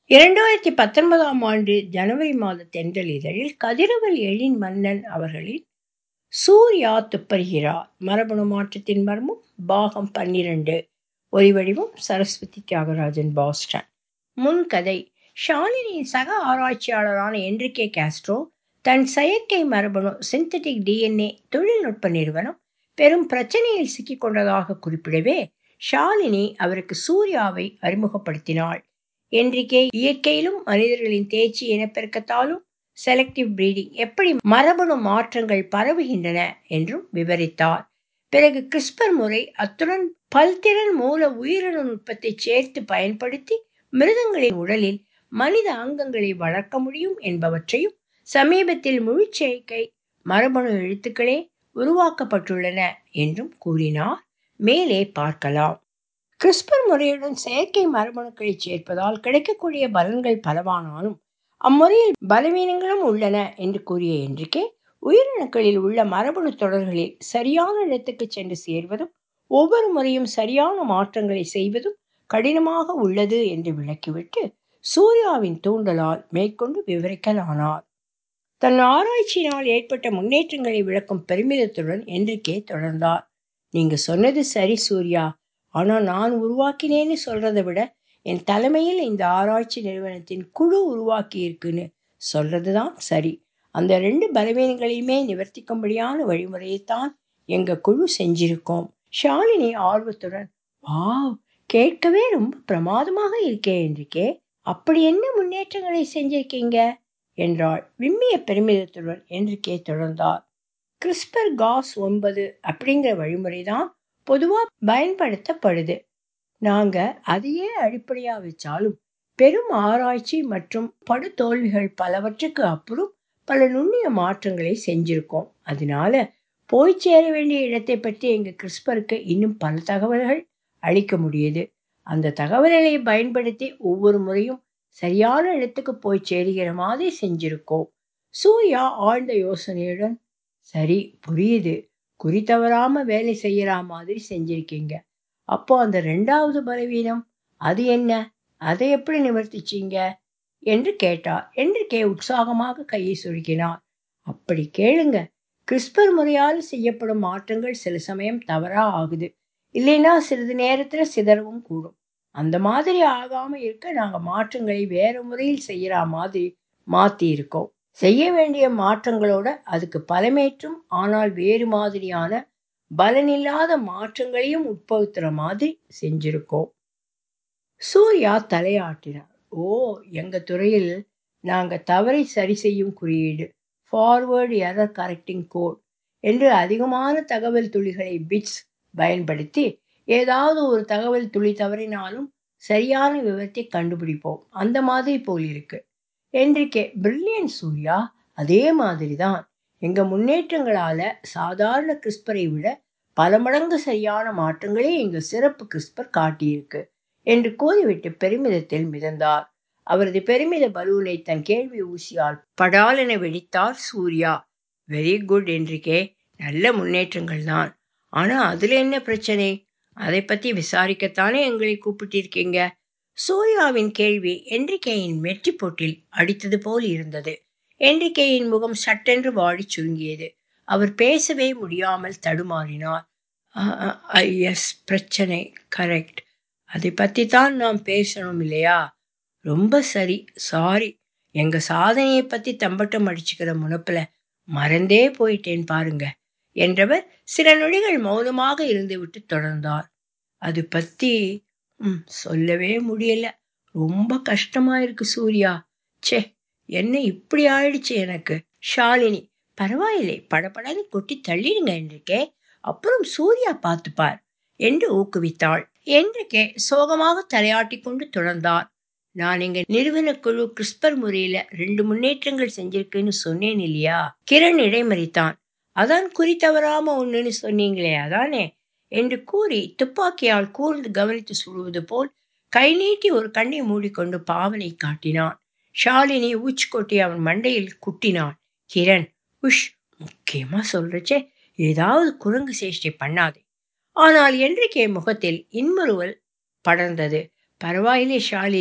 இரண்டாயிரத்தி பத்தொன்பதாம் ஆண்டு ஜனவரி மாத தென்றல் இதழில் கதிரவல் எழின் மன்னன் அவர்களின் சூர்யா துப்பறிகிறார் மரபணு மாற்றத்தின் மர்மம் பாகம் பன்னிரண்டு ஒலிவடிவம் சரஸ்வதி தியாகராஜன் பாஸ்டன் முன்கதை ஷாலினியின் சக ஆராய்ச்சியாளரான என்ரிகே காஸ்ட்ரோ தன் செயற்கை மரபணு சிந்தட்டிக் டிஎன்ஏ தொழில்நுட்ப நிறுவனம் பெரும் பிரச்சனையில் சிக்கிக் கொண்டதாக குறிப்பிடவே ஷாலினி அவருக்கு சூர்யாவை அறிமுகப்படுத்தினாள் என்றிக்கே இயற்கையிலும் மனிதர்களின் தேர்ச்சி இனப்பெருக்கத்தாலும் செலக்டிவ் பிரீடிங் எப்படி மரபணு மாற்றங்கள் பரவுகின்றன என்றும் விவரித்தார் பிறகு கிறிஸ்பர் முறை அத்துடன் பல்திறன் மூல உயிரணு நுட்பத்தை சேர்த்து பயன்படுத்தி மிருகங்களின் உடலில் மனித அங்கங்களை வளர்க்க முடியும் என்பவற்றையும் சமீபத்தில் முழு செயற்கை மரபணு எழுத்துக்களே உருவாக்கப்பட்டுள்ளன என்றும் கூறினார் மேலே பார்க்கலாம் கிறிஸ்பர் முறையுடன் செயற்கை மரபணுக்களை சேர்ப்பதால் கிடைக்கக்கூடிய பலன்கள் பலவானாலும் அம்முறையில் பலவீனங்களும் உள்ளன என்று கூறிய என்றிக்கே உயிரணுக்களில் உள்ள மரபணு தொடர்களில் சரியான இடத்துக்கு சென்று சேர்வதும் ஒவ்வொரு முறையும் சரியான மாற்றங்களை செய்வதும் கடினமாக உள்ளது என்று விளக்கிவிட்டு சூர்யாவின் தூண்டலால் மேற்கொண்டு விவரிக்கலானார் தன் ஆராய்ச்சியினால் ஏற்பட்ட முன்னேற்றங்களை விளக்கும் பெருமிதத்துடன் என்றிக்கே தொடர்ந்தார் நீங்க சொன்னது சரி சூர்யா ஆனா நான் உருவாக்கினேன்னு சொல்றதை விட என் தலைமையில் இந்த ஆராய்ச்சி நிறுவனத்தின் குழு உருவாக்கி இருக்குன்னு சொல்றதுதான் சரி அந்த ரெண்டு பலவீனங்களையுமே நிவர்த்திக்கும்படியான வழிமுறையைத்தான் எங்க குழு செஞ்சிருக்கோம் ஷாலினி ஆர்வத்துடன் வாவ் கேட்கவே ரொம்ப பிரமாதமாக இருக்கே என்றிக்கே அப்படி என்ன முன்னேற்றங்களை செஞ்சிருக்கீங்க என்றாள் விம்மிய பெருமிதத்துடன் என்றிக்கே தொடர்ந்தார் கிறிஸ்பர் காஸ் ஒன்பது அப்படிங்கிற வழிமுறை தான் பொதுவாக பயன்படுத்தப்படுது நாங்க அதையே அடிப்படையா வச்சாலும் பெரும் ஆராய்ச்சி மற்றும் படுதோல்விகள் பலவற்றுக்கு அப்புறம் பல நுண்ணிய மாற்றங்களை செஞ்சிருக்கோம் அதனால போய் சேர வேண்டிய இடத்தை பற்றி எங்க கிறிஸ்பருக்கு இன்னும் பல தகவல்கள் அளிக்க முடியுது அந்த தகவல்களை பயன்படுத்தி ஒவ்வொரு முறையும் சரியான இடத்துக்கு போய் சேருகிற மாதிரி செஞ்சிருக்கோம் சூர்யா ஆழ்ந்த யோசனையுடன் சரி புரியுது குறி தவறாம வேலை செய்யற மாதிரி செஞ்சிருக்கீங்க அப்போ அந்த ரெண்டாவது பலவீனம் அது என்ன அதை எப்படி நிவர்த்திச்சீங்க என்று கேட்டார் என்று கே உற்சாகமாக கையை சுருக்கினார் அப்படி கேளுங்க கிறிஸ்பர் முறையால் செய்யப்படும் மாற்றங்கள் சில சமயம் தவறா ஆகுது இல்லைன்னா சிறிது நேரத்துல சிதறவும் கூடும் அந்த மாதிரி ஆகாம இருக்க நாங்க மாற்றங்களை வேற முறையில் செய்யற மாதிரி மாத்தி இருக்கோம் செய்ய வேண்டிய மாற்றங்களோட அதுக்கு பலமேற்றும் ஆனால் வேறு மாதிரியான பலனில்லாத மாற்றங்களையும் உட்படுத்துற மாதிரி செஞ்சிருக்கோம் சூர்யா தலையாட்டினார் ஓ எங்க துறையில் நாங்க தவறை சரி செய்யும் குறியீடு ஃபார்வேர்டு எரர் கரெக்டிங் கோட் என்று அதிகமான தகவல் துளிகளை பிட்ஸ் பயன்படுத்தி ஏதாவது ஒரு தகவல் துளி தவறினாலும் சரியான விவரத்தை கண்டுபிடிப்போம் அந்த மாதிரி போல் இருக்கு என்றிக்கே பிரில்லியன் சூர்யா அதே மாதிரி தான் எங்க முன்னேற்றங்களால சாதாரண கிறிஸ்பரை விட பல மடங்கு சரியான மாற்றங்களே எங்க சிறப்பு கிறிஸ்பர் காட்டியிருக்கு என்று கூறிவிட்டு பெருமிதத்தில் மிதந்தார் அவரது பெருமித பலூனை தன் கேள்வி ஊசியால் படாலென வெடித்தார் சூர்யா வெரி குட் என்றிக்கே நல்ல முன்னேற்றங்கள் தான் ஆனா அதுல என்ன பிரச்சனை அதை பத்தி விசாரிக்கத்தானே எங்களை கூப்பிட்டிருக்கீங்க சூர்யாவின் கேள்வி என்றிகேயின் வெற்றி போட்டில் அடித்தது போல் இருந்தது என்றிகேயின் முகம் சட்டென்று வாடி சுருங்கியது அவர் பேசவே முடியாமல் தடுமாறினார் எஸ் பிரச்சனை கரெக்ட் அதை பத்தி தான் நாம் பேசணும் இல்லையா ரொம்ப சரி சாரி எங்க சாதனையை பத்தி தம்பட்டம் அடிச்சுக்கிற முனப்புல மறந்தே போயிட்டேன் பாருங்க என்றவர் சில நொடிகள் மௌனமாக இருந்துவிட்டு தொடர்ந்தார் அது பத்தி ம் சொல்லவே முடியல ரொம்ப கஷ்டமா இருக்கு சூர்யா சே என்ன இப்படி ஆயிடுச்சு எனக்கு ஷாலினி பரவாயில்லை படபடன்னு கொட்டி தள்ளிடுங்க என்றிக்கே அப்புறம் சூர்யா பார்த்துப்பார் என்று ஊக்குவித்தாள் என்றிக்கே சோகமாக தலையாட்டி கொண்டு தொடர்ந்தார் நான் எங்க நிறுவன குழு கிறிஸ்பர் முறையில ரெண்டு முன்னேற்றங்கள் செஞ்சிருக்குன்னு சொன்னேன் இல்லையா கிரண் இடைமறித்தான் அதான் குறி தவறாம ஒண்ணுன்னு சொன்னீங்களே அதானே என்று கூறி துப்பாக்கியால் கூர்ந்து கவனித்து சுடுவது போல் கை நீட்டி ஒரு கண்ணை மூடிக்கொண்டு பாவனை காட்டினான் ஷாலினி ஊச்சு கொட்டி அவன் மண்டையில் குட்டினான் கிரண் உஷ் முக்கியமா சொல்றச்சே ஏதாவது குரங்கு சேஷ்டை பண்ணாதே ஆனால் என்றிக்கே முகத்தில் இன்முறுவல் படர்ந்தது பரவாயில்லை ஷாலினி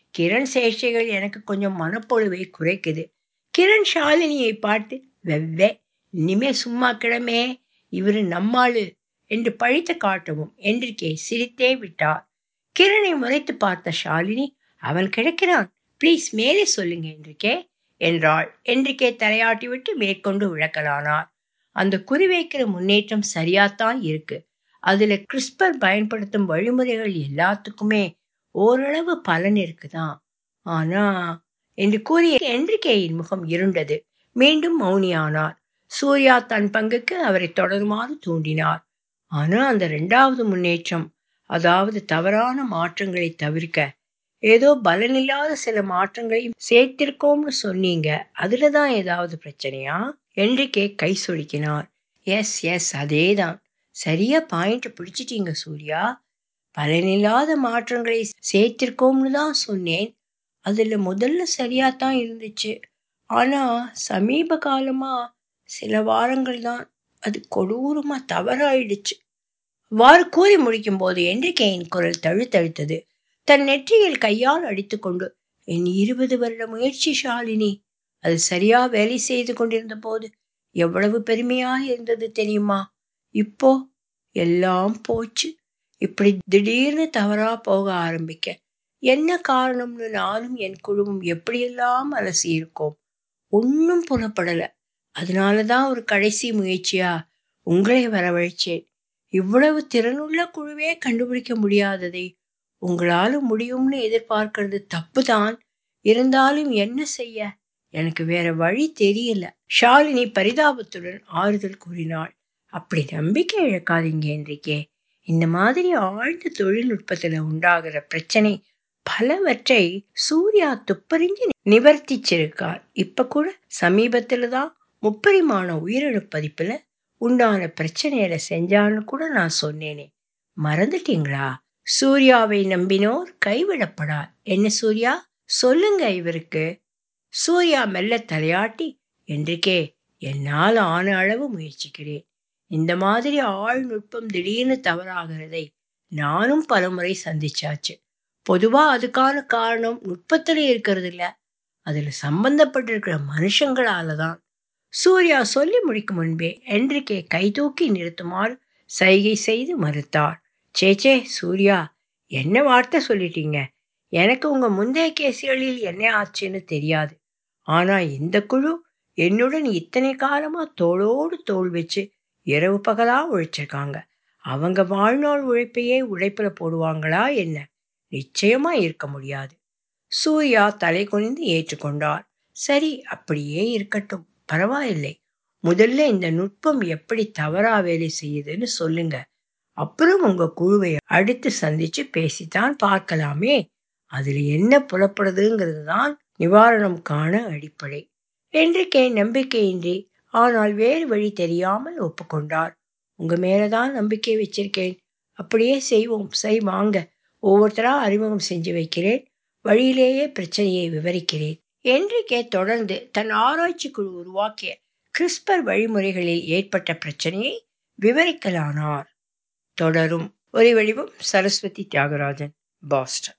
கிரண் சேஷ்டைகள் எனக்கு கொஞ்சம் மனப்பொழுவை குறைக்குது கிரண் ஷாலினியை பார்த்து வெவ்வே இனிமே சும்மா கிடமே இவரு நம்மாளு என்று பழித்து காட்டவும் என்றிக்கே சிரித்தே விட்டார் கிரணை முறைத்து பார்த்த ஷாலினி அவன் கிடைக்கிறான் ப்ளீஸ் மேலே சொல்லுங்க என்றிக்கே என்றாள் என்றிக்கே தலையாட்டி விட்டு மேற்கொண்டு விளக்கலானார் அந்த குறிவைக்கிற முன்னேற்றம் சரியாத்தான் இருக்கு அதுல கிறிஸ்பர் பயன்படுத்தும் வழிமுறைகள் எல்லாத்துக்குமே ஓரளவு பலன் இருக்குதான் ஆனா என்று கூறிய என்றிகேயின் முகம் இருண்டது மீண்டும் மௌனியானார் சூர்யா தன் பங்குக்கு அவரை தொடருமாறு தூண்டினார் ஆனா அந்த ரெண்டாவது முன்னேற்றம் அதாவது தவறான மாற்றங்களை தவிர்க்க ஏதோ பலனில்லாத சில மாற்றங்களையும் சேர்த்திருக்கோம்னு சொன்னீங்க அதுலதான் ஏதாவது பிரச்சனையா என்றிக்கே கை சொலுக்கினார் எஸ் எஸ் அதேதான் சரியா பாயிண்ட் பிடிச்சிட்டீங்க சூர்யா பலனில்லாத மாற்றங்களை சேர்த்திருக்கோம்னு தான் சொன்னேன் அதுல முதல்ல சரியாத்தான் இருந்துச்சு ஆனா சமீப காலமா சில வாரங்கள் தான் அது கொடூரமா தவறாயிடுச்சு வாறு கூறி முடிக்கும் போது என்றிக்கையின் குரல் தழுத்தழுத்தது தன் நெற்றியில் கையால் அடித்துக்கொண்டு என் இருபது வருட முயற்சி ஷாலினி அது சரியா வேலை செய்து கொண்டிருந்த போது எவ்வளவு பெருமையாக இருந்தது தெரியுமா இப்போ எல்லாம் போச்சு இப்படி திடீர்னு தவறா போக ஆரம்பிக்க என்ன காரணம்னு நானும் என் குழுவும் எப்படியெல்லாம் அலசி இருக்கோம் ஒன்றும் புலப்படல அதனாலதான் ஒரு கடைசி முயற்சியா உங்களை வரவழைச்சேன் இவ்வளவு திறனுள்ள குழுவே கண்டுபிடிக்க முடியாததை உங்களால முடியும்னு எதிர்பார்க்கறது தப்புதான் இருந்தாலும் என்ன செய்ய எனக்கு வேற வழி தெரியல ஷாலினி பரிதாபத்துடன் ஆறுதல் கூறினாள் அப்படி நம்பிக்கை இழக்காதீங்க என்றிக்கே இந்த மாதிரி ஆழ்ந்த தொழில்நுட்பத்துல உண்டாகிற பிரச்சனை பலவற்றை சூர்யா துப்பறிஞ்சு நிவர்த்திச்சிருக்கார் இப்ப கூட சமீபத்துல தான் முப்பரிமாண உயிரணு பதிப்புல உண்டான பிரச்சனையில செஞ்சான்னு கூட நான் சொன்னேனே மறந்துட்டீங்களா சூர்யாவை நம்பினோர் கைவிடப்படார் என்ன சூர்யா சொல்லுங்க இவருக்கு சூர்யா மெல்ல தலையாட்டி என்றுக்கே என்னால் ஆன அளவு முயற்சிக்கிறேன் இந்த மாதிரி ஆள் நுட்பம் திடீர்னு தவறாகிறதை நானும் பலமுறை சந்திச்சாச்சு பொதுவா அதுக்கான காரணம் நுட்பத்துல இருக்கிறது இல்ல அதுல சம்பந்தப்பட்டிருக்கிற மனுஷங்களால தான் சூர்யா சொல்லி முடிக்கும் முன்பே என்றிக்கே கை தூக்கி நிறுத்துமாறு சைகை செய்து மறுத்தார் சேச்சே சூர்யா என்ன வார்த்தை சொல்லிட்டீங்க எனக்கு உங்க முந்தைய கேசுகளில் என்ன ஆச்சுன்னு தெரியாது ஆனா இந்த குழு என்னுடன் இத்தனை காலமா தோளோடு தோள் வச்சு இரவு பகலா உழைச்சிருக்காங்க அவங்க வாழ்நாள் உழைப்பையே உழைப்புல போடுவாங்களா என்ன நிச்சயமா இருக்க முடியாது சூர்யா தலை குனிந்து ஏற்றுக்கொண்டார் சரி அப்படியே இருக்கட்டும் பரவாயில்லை முதல்ல இந்த நுட்பம் எப்படி தவறா வேலை செய்யுதுன்னு சொல்லுங்க அப்புறம் உங்க குழுவை அடுத்து சந்திச்சு பேசித்தான் பார்க்கலாமே அதுல என்ன புலப்படுதுங்கிறது தான் நிவாரணம் காண அடிப்படை என்றிக்கே நம்பிக்கையின்றி ஆனால் வேறு வழி தெரியாமல் ஒப்புக்கொண்டார் உங்க மேலதான் நம்பிக்கை வச்சிருக்கேன் அப்படியே செய்வோம் செய் வாங்க ஒவ்வொருத்தரா அறிமுகம் செஞ்சு வைக்கிறேன் வழியிலேயே பிரச்சனையை விவரிக்கிறேன் என்றிக்கே தொடர்ந்து தன் ஆராய்ச்சி குழு உருவாக்கிய கிறிஸ்பர் வழிமுறைகளில் ஏற்பட்ட பிரச்சனையை விவரிக்கலானார் தொடரும் ஒலி வடிவம் சரஸ்வதி தியாகராஜன் பாஸ்டன்